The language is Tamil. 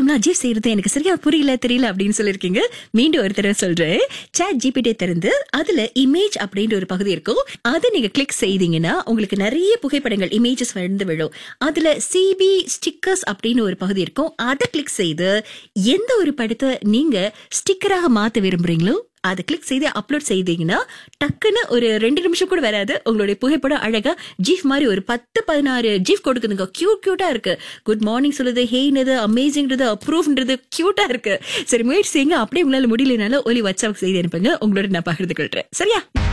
தெரியுமா ஜீப் செய்யறது எனக்கு சரியா புரியல தெரியல அப்படின்னு சொல்லியிருக்கீங்க மீண்டும் ஒரு தடவை சொல்றேன் சாட் ஜிபிடி திறந்து அதுல இமேஜ் அப்படின்ற ஒரு பகுதி இருக்கும் அதை நீங்க கிளிக் செய்தீங்கன்னா உங்களுக்கு நிறைய புகைப்படங்கள் இமேஜஸ் வந்து விழும் அதுல சிபி ஸ்டிக்கர்ஸ் அப்படின்னு ஒரு பகுதி இருக்கும் அதை கிளிக் செய்து எந்த ஒரு படத்தை நீங்க ஸ்டிக்கராக மாத்த விரும்புறீங்களோ அதை கிளிக் செய்து அப்லோட் செய்தீங்கன்னா டக்குன்னு ஒரு ரெண்டு நிமிஷம் கூட வராது உங்களுடைய புகைப்படம் அழகா ஜீஃப் மாதிரி ஒரு பத்து பதினாறு ஜீஃப் கொடுக்குதுங்க கியூட் கியூட்டா இருக்கு குட் மார்னிங் சொல்லுது ஹேய்னது அமேசிங்ன்றது அப்ரூவ்ன்றது கியூட்டா இருக்கு சரி முயற்சி செய்யுங்க அப்படியே உங்களால முடியலனாலும் ஒலி வாட்ஸ்அப் செய்து அனுப்புங்க உங்களோட நான் பகிர்ந்து கொள்றேன் சரியா